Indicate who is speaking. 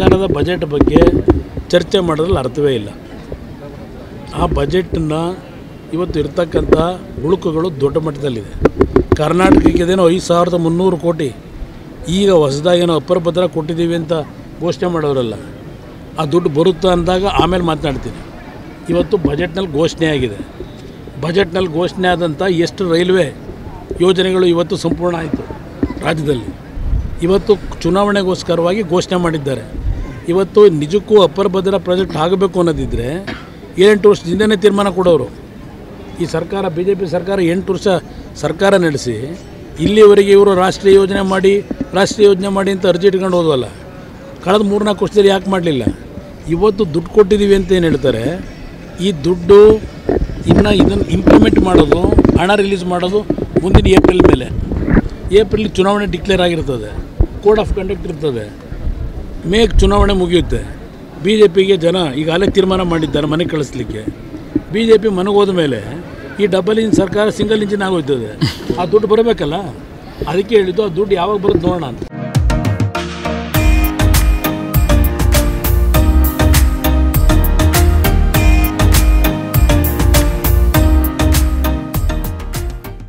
Speaker 1: ಸರ್ಕಾರದ ಬಜೆಟ್ ಬಗ್ಗೆ ಚರ್ಚೆ ಮಾಡೋದ್ರಲ್ಲಿ ಅರ್ಥವೇ ಇಲ್ಲ ಆ ಬಜೆಟನ್ನು ಇವತ್ತು ಇರ್ತಕ್ಕಂಥ ಉಳುಕುಗಳು ದೊಡ್ಡ ಮಟ್ಟದಲ್ಲಿದೆ ಕರ್ನಾಟಕಕ್ಕೆದೇನೋ ಐದು ಸಾವಿರದ ಮುನ್ನೂರು ಕೋಟಿ ಈಗ ಹೊಸದಾಗೇನೋ ಅಪ್ಪರ ಭದ್ರ ಕೊಟ್ಟಿದ್ದೀವಿ ಅಂತ ಘೋಷಣೆ ಮಾಡೋರಲ್ಲ ಆ ದುಡ್ಡು ಬರುತ್ತಾ ಅಂದಾಗ ಆಮೇಲೆ ಮಾತನಾಡ್ತೀನಿ ಇವತ್ತು ಬಜೆಟ್ನಲ್ಲಿ ಘೋಷಣೆ ಆಗಿದೆ ಬಜೆಟ್ನಲ್ಲಿ ಘೋಷಣೆ ಆದಂಥ ಎಷ್ಟು ರೈಲ್ವೆ ಯೋಜನೆಗಳು ಇವತ್ತು ಸಂಪೂರ್ಣ ಆಯಿತು ರಾಜ್ಯದಲ್ಲಿ ಇವತ್ತು ಚುನಾವಣೆಗೋಸ್ಕರವಾಗಿ ಘೋಷಣೆ ಮಾಡಿದ್ದಾರೆ ಇವತ್ತು ನಿಜಕ್ಕೂ ಅಪ್ಪರ್ ಭದ್ರಾ ಪ್ರಾಜೆಕ್ಟ್ ಆಗಬೇಕು ಅನ್ನೋದಿದ್ದರೆ ಏಳೆಂಟು ವರ್ಷದಿಂದನೇ ತೀರ್ಮಾನ ಕೊಡೋರು ಈ ಸರ್ಕಾರ ಬಿ ಜೆ ಪಿ ಸರ್ಕಾರ ಎಂಟು ವರ್ಷ ಸರ್ಕಾರ ನಡೆಸಿ ಇಲ್ಲಿವರೆಗೆ ಇವರು ರಾಷ್ಟ್ರೀಯ ಯೋಜನೆ ಮಾಡಿ ರಾಷ್ಟ್ರೀಯ ಯೋಜನೆ ಮಾಡಿ ಅಂತ ಅರ್ಜಿ ಇಟ್ಕೊಂಡು ಹೋದ್ವಲ್ಲ ಕಳೆದ ಮೂರ್ನಾಲ್ಕು ವರ್ಷದಲ್ಲಿ ಯಾಕೆ ಮಾಡಲಿಲ್ಲ ಇವತ್ತು ದುಡ್ಡು ಕೊಟ್ಟಿದ್ದೀವಿ ಅಂತ ಏನು ಹೇಳ್ತಾರೆ ಈ ದುಡ್ಡು ಇನ್ನು ಇದನ್ನು ಇಂಪ್ಲಿಮೆಂಟ್ ಮಾಡೋದು ಹಣ ರಿಲೀಸ್ ಮಾಡೋದು ಮುಂದಿನ ಏಪ್ರಿಲ್ ಮೇಲೆ ಏಪ್ರಿಲ್ ಚುನಾವಣೆ ಡಿಕ್ಲೇರ್ ಆಗಿರ್ತದೆ ಕೋಡ್ ಆಫ್ ಕಂಡಕ್ಟ್ ಇರ್ತದೆ ಮೇಗ್ ಚುನಾವಣೆ ಮುಗಿಯುತ್ತೆ ಬಿ ಜೆ ಪಿಗೆ ಜನ ಈಗಾಗಲೇ ತೀರ್ಮಾನ ಮಾಡಿದ್ದಾರೆ ಮನೆ ಕಳಿಸ್ಲಿಕ್ಕೆ ಬಿ ಜೆ ಪಿ ಮನೆಗೆ ಹೋದ ಮೇಲೆ ಈ ಡಬಲ್ ಇಂಜಿನ್ ಸರ್ಕಾರ ಸಿಂಗಲ್ ಇಂಜಿನ್ ಆಗೋಯ್ತದೆ ಆ ದುಡ್ಡು ಬರಬೇಕಲ್ಲ ಅದಕ್ಕೆ ಹೇಳಿದ್ದು ಆ ದುಡ್ಡು ಯಾವಾಗ ಬರುತ್ತೆ ನೋಡೋಣ ಅಂತ